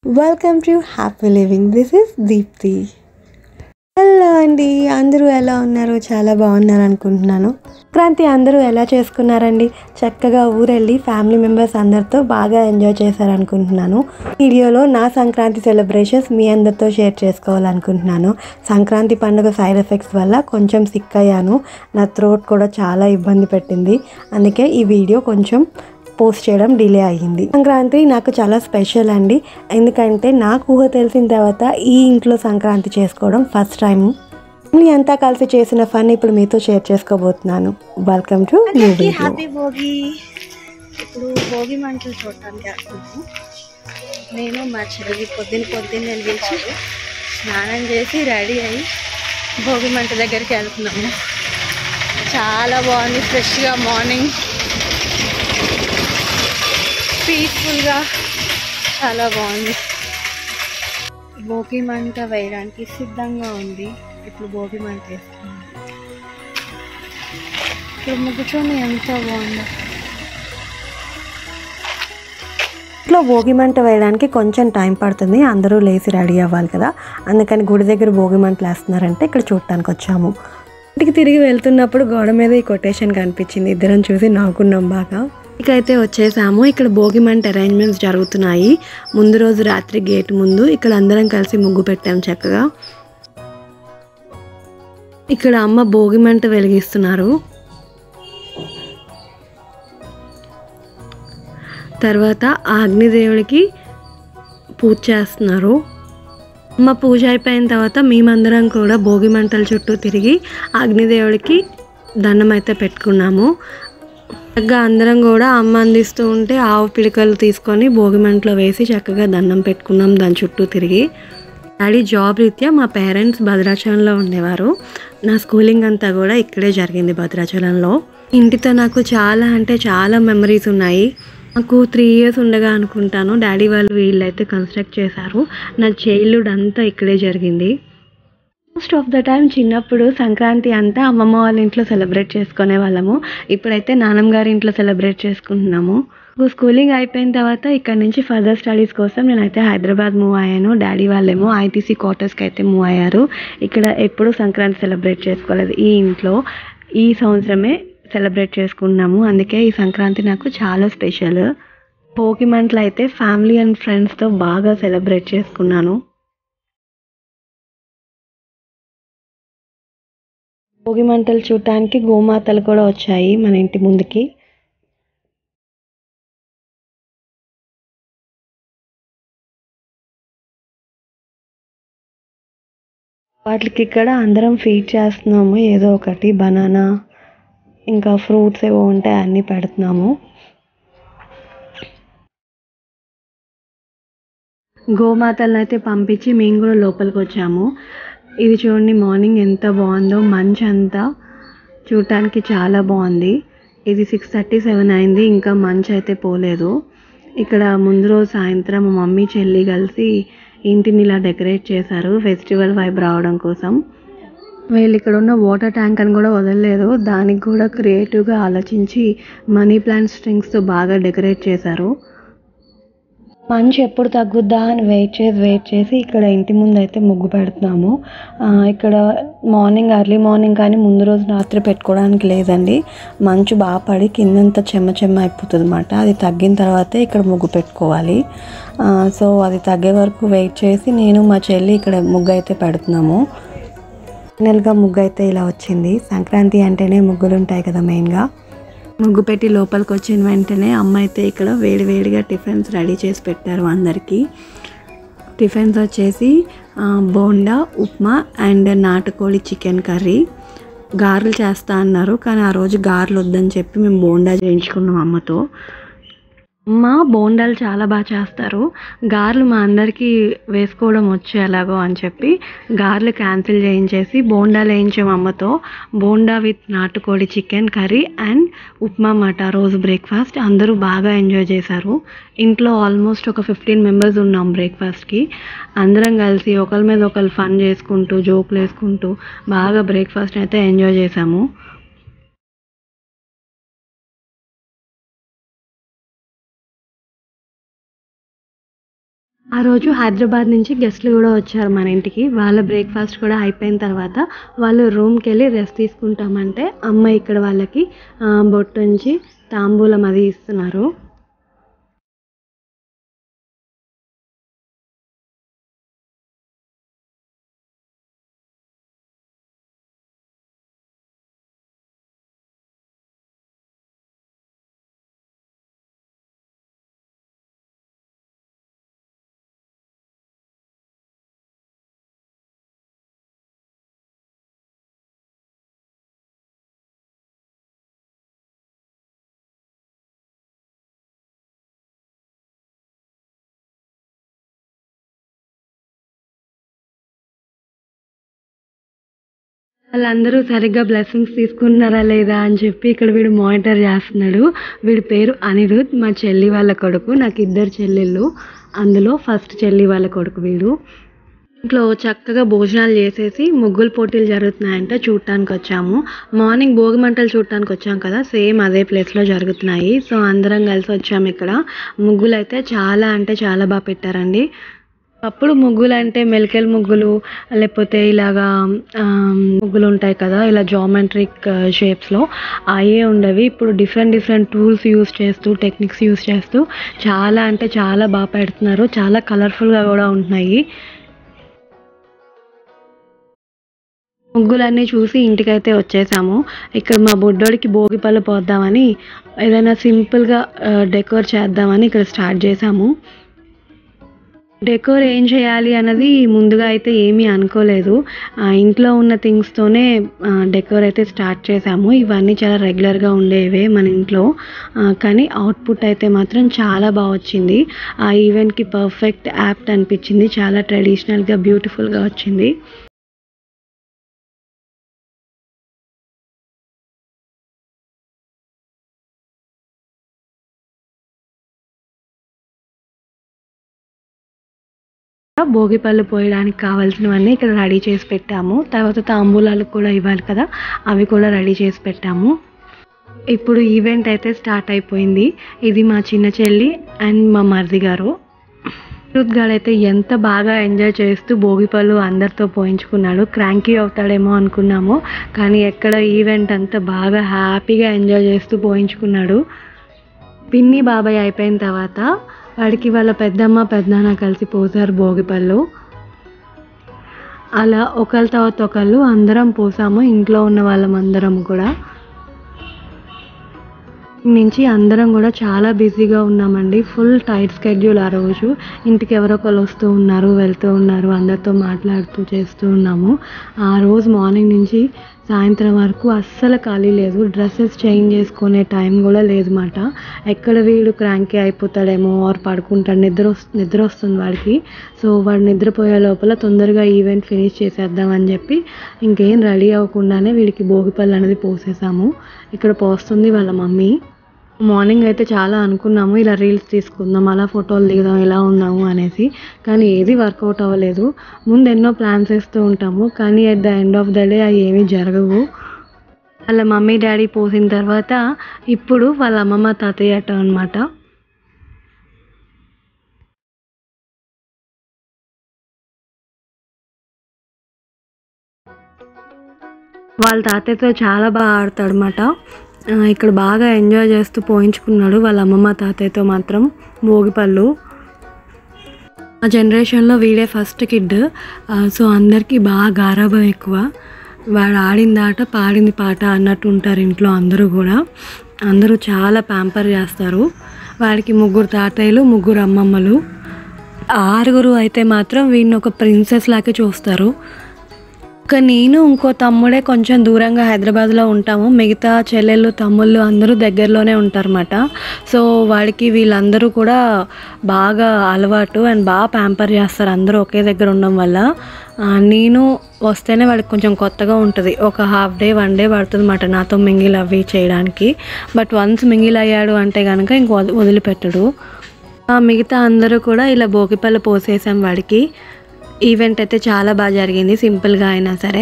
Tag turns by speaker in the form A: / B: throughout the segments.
A: welcome to happy living this is Deepthi hello అండి అందరూ ఎలా ఉన్నారు చాలా బాగున్నారు అనుకుంటున్నాను సంక్రాంతి అందరూ ఎలా చేసుకున్నారండి చక్కగా ఊరెళ్ళి ఫ్యామిలీ మెంబర్స్ అందరితో బాగా ఎంజాయ్ చేశారనుకుంటున్నాను వీడియోలో నా సంక్రాంతి సెలబ్రేషన్స్ మీ అందరితో షేర్ చేసుకోవాలనుకుంటున్నాను సంక్రాంతి పండుగ సైడ్ ఎఫెక్ట్స్ వల్ల కొంచెం సిక్ అయ్యాను నా థ్రోట్ కూడా చాలా ఇబ్బంది పెట్టింది అందుకే ఈ వీడియో కొంచెం పోస్ట్ చేయడం డిలే అయ్యింది సంక్రాంతి నాకు చాలా స్పెషల్ అండి ఎందుకంటే నాకు ఊహ తెలిసిన తర్వాత ఈ ఇంట్లో సంక్రాంతి చేసుకోవడం ఫస్ట్ టైం ఫ్యామిలీ అంతా కలిసి చేసిన ఫన్ ఇప్పుడు మీతో షేర్ చేసుకోబోతున్నాను welcome to new video
B: happy Bhogi ఇప్పుడు భోగి మంటలు చూడటానికి వెళ్తున్నాము నేను మా చెల్లి పొద్దున పొద్దున్న పిలిచి స్నానం చేసి రెడీ అయ్యి భోగి మంట దగ్గరికి వెళ్తున్నాము చాలా బాగుంది ఫ్రెష్గా మార్నింగ్ పీస్ఫుల్గా చాలా బాగుంది భోగి మంట వేయడానికి సిద్ధంగా ఉంది ఇప్పుడు భోగి మంట వేస్తున్నాం ఇప్పుడు ముగ్గుచూని ఎంత బాగుందో
A: ఇంట్లో భోగి మంట వేయడానికి కొంచెం టైం పడుతుంది అందరూ లేచి రెడీ అవ్వాలి కదా అందుకని గుడి దగ్గర భోగి మంటలు వేస్తున్నారంటే ఇక్కడ చూడటానికి వచ్చాము ఇంటికి తిరిగి వెళ్తున్నప్పుడు గోడ మీద ఈ కొటేషన్ కనిపించింది ఇద్దరం చూసి నవ్వుకున్నాం బాగా ఇకైతే వచ్చేసాము ఇక్కడ భోగి మంట అరేంజ్మెంట్స్ జరుగుతున్నాయి ముందు రోజు రాత్రి గేట్ ముందు ఇక్కడ అందరం కలిసి ముగ్గు పెట్టాం చక్కగా ఇక్కడ అమ్మ భోగి మంట వెలిగిస్తున్నారు తర్వాత ఆ అగ్నిదేవుడికి పూజ చేస్తున్నారు అమ్మ పూజ అయిపోయిన తర్వాత మేమందరం కూడా భోగి మంటల చుట్టూ తిరిగి ఆ అగ్నిదేవుడికి దండం అయితే పెట్టుకున్నాము చక్కగా అందరం కూడా అమ్మ అందిస్తూ ఉంటే ఆవు పిడికలు తీసుకొని భోగి మంటలో వేసి చక్కగా దండం పెట్టుకున్నాం దాని చుట్టూ తిరిగి డాడీ జాబ్ రీత్యా మా పేరెంట్స్ భద్రాచలంలో ఉండేవారు నా స్కూలింగ్ అంతా కూడా ఇక్కడే జరిగింది భద్రాచలంలో ఇంటితో నాకు చాలా అంటే చాలా మెమరీస్ ఉన్నాయి నాకు త్రీ ఇయర్స్ ఉండగా అనుకుంటాను డాడీ వాళ్ళు వీళ్ళైతే కన్స్ట్రక్ట్ చేశారు నా చైల్డ్హుడ్ అంతా ఇక్కడే జరిగింది మోస్ట్ ఆఫ్ ద టైం చిన్నప్పుడు సంక్రాంతి అంతా అమ్మమ్మ వాళ్ళ ఇంట్లో సెలబ్రేట్ చేసుకునే వాళ్ళము ఇప్పుడైతే నాన్నమ్మ గారి ఇంట్లో సెలబ్రేట్ చేసుకుంటున్నాము స్కూలింగ్ అయిపోయిన తర్వాత ఇక్కడ నుంచి ఫర్దర్ స్టడీస్ కోసం నేనైతే హైదరాబాద్ మూవ్ అయ్యాను డాడీ వాళ్ళేమో ఐటీసీ క్వార్టర్స్కి అయితే మూవ్ అయ్యారు ఇక్కడ ఎప్పుడూ సంక్రాంతి సెలబ్రేట్ చేసుకోలేదు ఈ ఇంట్లో ఈ సంవత్సరమే సెలబ్రేట్ చేసుకున్నాము అందుకే ఈ సంక్రాంతి నాకు చాలా స్పెషల్ భోగి మంటలు అయితే ఫ్యామిలీ అండ్ ఫ్రెండ్స్తో బాగా సెలబ్రేట్ చేసుకున్నాను భోగి మంటలు చూడటానికి గోమాతలు కూడా వచ్చాయి మన ఇంటి ముందుకి వాటికి ఇక్కడ అందరం ఫీడ్ చేస్తున్నాము ఏదో ఒకటి బనానా ఇంకా ఫ్రూట్స్ ఏవో ఉంటాయి అన్నీ పెడుతున్నాము గోమాతలను అయితే పంపించి మేము కూడా లోపలికి వచ్చాము ఇది చూడండి మార్నింగ్ ఎంత బాగుందో మంచు అంతా చూడటానికి చాలా బాగుంది ఇది సిక్స్ థర్టీ సెవెన్ అయింది ఇంకా మంచు అయితే పోలేదు ఇక్కడ ముందు రోజు సాయంత్రం మా మమ్మీ చెల్లి కలిసి ఇంటిని ఇలా డెకరేట్ చేశారు ఫెస్టివల్ వైబ్ రావడం కోసం వీళ్ళు ఇక్కడ ఉన్న వాటర్ ట్యాంక్ అని కూడా వదలలేదు దానికి కూడా క్రియేటివ్గా ఆలోచించి మనీ ప్లాంట్ స్ట్రింగ్స్తో బాగా డెకరేట్ చేశారు మంచు ఎప్పుడు తగ్గుద్దా అని వెయిట్ చేసి వెయిట్ చేసి ఇక్కడ ఇంటి ముందు అయితే ముగ్గు పెడుతున్నాము ఆ, ఇక్కడ మార్నింగ్ ఎర్లీ మార్నింగ్ కానీ ముందు రోజు రాత్రి పెట్టుకోవడానికి లేదండి మంచు బాగా పడి కిందంతా చెమ్మ చెమ్మ అయిపోతుంది అనమాట అది తగ్గిన తర్వాతే ఇక్కడ ముగ్గు పెట్టుకోవాలి ఆ, సో అది తగ్గే వరకు వెయిట్ చేసి నేను మా చెల్లి ఇక్కడ ముగ్గు అయితే పెడుతున్నాము ఫైనల్గా ముగ్గు అయితే ఇలా వచ్చింది సంక్రాంతి అంటేనే ముగ్గులు ఉంటాయి కదా మెయిన్గా ముగ్గు పెట్టి లోపలికి వచ్చిన వెంటనే అమ్మ అయితే ఇక్కడ వేడి వేడిగా టిఫిన్స్ రెడీ చేసి పెట్టారు అందరికీ టిఫిన్స్ వచ్చేసి ఆ, బోండా ఉప్మా అండ్ నాటుకోడి చికెన్ కర్రీ గారెలు చేస్తా అన్నారు కానీ ఆ రోజు గారెలు వద్దని చెప్పి మేము బోండా చేయించుకున్నాం అమ్మతో అమ్మ బోండాలు చాలా బాగా చేస్తారు గారెలు మా అందరికీ వేసుకోవడం వచ్చు ఎలాగో అని చెప్పి గారెలు క్యాన్సిల్ చేయించేసి బోండాలు వేయించాం అమ్మతో బోండా విత్ నాటుకోడి చికెన్ కర్రీ అండ్ ఉప్మా మాట రోజు బ్రేక్ఫాస్ట్ అందరూ బాగా ఎంజాయ్ చేశారు ఇంట్లో ఆల్మోస్ట్ ఒక ఫిఫ్టీన్ మెంబర్స్ ఉన్నాం బ్రేక్ఫాస్ట్కి అందరం కలిసి ఒకరి మీద ఒకరు ఫన్ చేసుకుంటూ జోకులు వేసుకుంటూ బాగా బ్రేక్ఫాస్ట్ అయితే ఎంజాయ్ చేశాము ఆ రోజు హైదరాబాద్ నుంచి గెస్ట్లు కూడా వచ్చారు మన ఇంటికి వాళ్ళ బ్రేక్ఫాస్ట్ కూడా అయిపోయిన తర్వాత వాళ్ళు రూమ్కి వెళ్ళి రెస్ట్ తీసుకుంటామంటే అమ్మ ఇక్కడ వాళ్ళకి ఆ, బొట్టు నుంచి తాంబూలం అది ఇస్తున్నారు వాళ్ళందరూ సరిగ్గా బ్లెస్సింగ్స్ తీసుకుంటున్నారా లేదా అని చెప్పి ఇక్కడ వీడు మానిటర్ చేస్తున్నాడు వీడి పేరు అనిరుద్ మా చెల్లి వాళ్ళ కొడుకు నాకు ఇద్దరు చెల్లెళ్ళు అందులో ఫస్ట్ చెల్లి వాళ్ళ కొడుకు వీడు ఇంట్లో చక్కగా భోజనాలు చేసేసి ముగ్గుల పోటీలు జరుగుతున్నాయంట చూడటానికి వచ్చాము మార్నింగ్ భోగి మంటలు చూడటానికి వచ్చాం కదా సేమ్ అదే ప్లేస్లో జరుగుతున్నాయి సో అందరం కలిసి వచ్చాము ఇక్కడ ముగ్గులు అయితే చాలా అంటే చాలా బాగా పెట్టారండి అప్పుడు ముగ్గులు అంటే మెలికల్ ముగ్గులు లేకపోతే ఇలాగా ఆ, ముగ్గులు ఉంటాయి కదా ఇలా జామెట్రిక్ షేప్స్లో అవే ఉండవి ఇప్పుడు డిఫరెంట్ డిఫరెంట్ టూల్స్ యూస్ చేస్తూ టెక్నిక్స్ యూస్ చేస్తూ చాలా అంటే చాలా బాగా పెడుతున్నారు చాలా కలర్ఫుల్గా కూడా ఉంటున్నాయి ముగ్గులన్నీ చూసి ఇంటికైతే వచ్చేసాము ఇక్కడ మా బుడ్డోడికి భోగి పళ్ళు పోద్దామని ఏదైనా సింపుల్గా డెకోర్ చేద్దామని ఇక్కడ స్టార్ట్ చేసాము డెకోర్ ఏం చేయాలి అన్నది ముందుగా అయితే ఏమీ అనుకోలేదు ఆ, ఇంట్లో ఉన్న థింగ్స్తోనే డెకోర్ అయితే స్టార్ట్ చేసాము ఇవన్నీ చాలా రెగ్యులర్గా ఉండేవే మన ఇంట్లో ఆ, కానీ అవుట్పుట్ అయితే మాత్రం చాలా బాగా వచ్చింది ఆ ఈవెంట్కి పర్ఫెక్ట్ యాప్ట్ అనిపించింది చాలా ట్రెడిషనల్గా బ్యూటిఫుల్గా వచ్చింది భోగిపళ్ళు పోయడానికి కావాల్సినవన్నీ ఇక్కడ రెడీ చేసి పెట్టాము తర్వాత తాంబూలాలు కూడా ఇవ్వాలి కదా అవి కూడా రెడీ చేసి పెట్టాము ఇప్పుడు ఈవెంట్ అయితే స్టార్ట్ అయిపోయింది ఇది మా చిన్న చెల్లి అండ్ మా మరిది గారు అనిరుద్ గారు అయితే ఎంత బాగా ఎంజాయ్ చేస్తూ భోగిపళ్ళు అందరితో పోయించుకున్నాడు క్రాంకీ అవుతాడేమో అనుకున్నాము కానీ ఎక్కడ ఈవెంట్ అంతా బాగా హ్యాపీగా ఎంజాయ్ చేస్తూ పోయించుకున్నాడు పిన్ని బాబాయ్ అయిపోయిన తర్వాత వాడికి వాళ్ళ పెద్దమ్మ పెద్దనాన్న కలిసి పోసారు భోగిపళ్ళు అలా ఒకళ్ళ తర్వాత ఒకళ్ళు అందరం పోసాము ఇంట్లో ఉన్న వాళ్ళం అందరం కూడా నుంచి అందరం కూడా చాలా బిజీగా ఉన్నామండి ఫుల్ టైట్ స్కెడ్యూల్ ఆ రోజు ఇంటికి ఎవరో ఒకరు వస్తూ ఉన్నారు వెళ్తూ ఉన్నారు అందరితో మాట్లాడుతూ చేస్తూ ఉన్నాము ఆ రోజు మార్నింగ్ నుంచి సాయంత్రం వరకు అస్సలు ఖాళీ లేదు డ్రెస్సెస్ చేంజ్ చేసుకునే టైం కూడా లేదు మాట ఎక్కడ వీడు క్రాంకీ అయిపోతాడేమో ఆర్ పడుకుంటాడు నిద్ర వస్తు నిద్ర వస్తుంది వాడికి సో వాడు నిద్రపోయే లోపల తొందరగా ఈవెంట్ ఫినిష్ చేసేద్దామని చెప్పి ఇంకేం రెడీ అవ్వకుండానే వీడికి భోగిపళ్ళు అనేది పోసేసాము ఇక్కడ పోస్తుంది వాళ్ళ మమ్మీ మార్నింగ్ అయితే చాలా అనుకున్నాము ఇలా రీల్స్ తీసుకుందాం అలా ఫోటోలు దిగుదాం ఇలా ఉందాము అనేసి కానీ ఏది వర్కౌట్ అవ్వలేదు ముందు ఎన్నో ప్లాన్స్ వేస్తూ ఉంటాము కానీ at the end of the day అవి ఏమీ జరగవు వాళ్ళ మమ్మీ డాడీ పోసిన తర్వాత ఇప్పుడు వాళ్ళ అమ్మమ్మ తాతయ్య అట అనమాట వాళ్ళ తాతయ్యతో చాలా బాగా ఆడతాడు అనమాట ఇక్కడ బాగా ఎంజాయ్ చేస్తూ పోయించుకున్నాడు వాళ్ళ అమ్మమ్మ తాతయ్యతో మాత్రం భోగిపళ్ళు ఆ జనరేషన్లో వీడే ఫస్ట్ కిడ్ సో అందరికీ బాగా గారాబం ఎక్కువ వాడు ఆడింది ఆట పాడింది పాట అన్నట్టు ఉంటారు ఇంట్లో అందరూ కూడా అందరూ చాలా ప్యాంపర్ చేస్తారు వాడికి ముగ్గురు తాతయ్యలు ముగ్గురు అమ్మమ్మలు ఆరుగురు అయితే మాత్రం వీడిని ఒక ప్రిన్సెస్ లాగే చూస్తారు ఒక నేను ఇంకో తమ్ముడే కొంచెం దూరంగా హైదరాబాద్లో ఉంటాము మిగతా చెల్లెళ్ళు తమ్ముళ్ళు అందరూ దగ్గరలోనే ఉంటారన్నమాట సో వాడికి వీళ్ళందరూ కూడా బాగా అలవాటు అండ్ బాగా ప్యాంపర్ చేస్తారు అందరూ ఒకే దగ్గర ఉండడం వల్ల ఆ, నేను వస్తేనే వాడికి కొంచెం కొత్తగా ఉంటుంది ఒక హాఫ్ డే వన్ డే పడుతుంది అన్నమాట నాతో మింగిల్ అవి చేయడానికి బట్ వన్స్ మింగిల్ అయ్యాడు అంటే కనుక ఇంక వద- వదిలిపెట్టడు ఆ, మిగతా అందరూ కూడా ఇలా భోగిపళ్ళు పోసేసాం వాడికి ఈవెంట్ అయితే చాలా బాగా జరిగింది సింపుల్గా అయినా సరే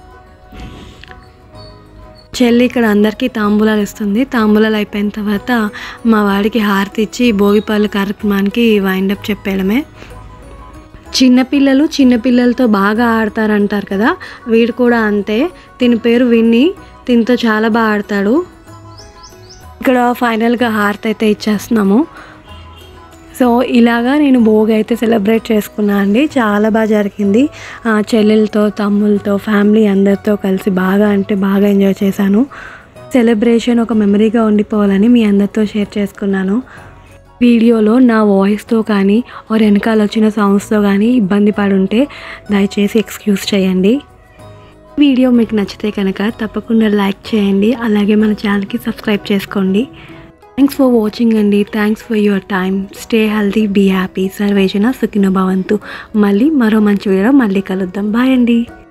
A: చెల్లి ఇక్కడ అందరికీ తాంబూలాలు ఇస్తుంది తాంబూలాలు అయిపోయిన తర్వాత మా వాడికి హారతి ఇచ్చి భోగిపళ్ళు కార్యక్రమానికి వైండప్ చెప్పేయడమే చిన్నపిల్లలు చిన్నపిల్లలతో బాగా ఆడతారంటారు కదా వీడు కూడా అంతే దీని పేరు విన్ని దీంతో చాలా బాగా ఆడతాడు ఇక్కడ ఫైనల్గా హార్త్ అయితే ఇచ్చేస్తున్నాము సో ఇలాగా నేను భోగి అయితే సెలబ్రేట్ చేసుకున్నా అండి చాలా బాగా జరిగింది ఆ, చెల్లెలతో తమ్ములతో ఫ్యామిలీ అందరితో కలిసి బాగా అంటే బాగా ఎంజాయ్ చేశాను సెలబ్రేషన్ ఒక మెమరీగా ఉండిపోవాలని మీ అందరితో షేర్ చేసుకున్నాను వీడియోలో నా వాయిస్తో కానీ ఒక వెనకాల వచ్చిన సౌండ్స్తో కానీ ఇబ్బంది పడి ఉంటే దయచేసి ఎక్స్క్యూజ్ చేయండి వీడియో మీకు నచ్చితే కనుక తప్పకుండా లైక్ చేయండి అలాగే మన ఛానల్కి సబ్స్క్రైబ్ చేసుకోండి థ్యాంక్స్ ఫర్ వాచింగ్ అండి thanks for your time stay healthy be happy సర్వేజన సుఖిన భవంతు మళ్ళీ మరో మంచి వీడియో మళ్ళీ కలుద్దాం బాయ్ అండి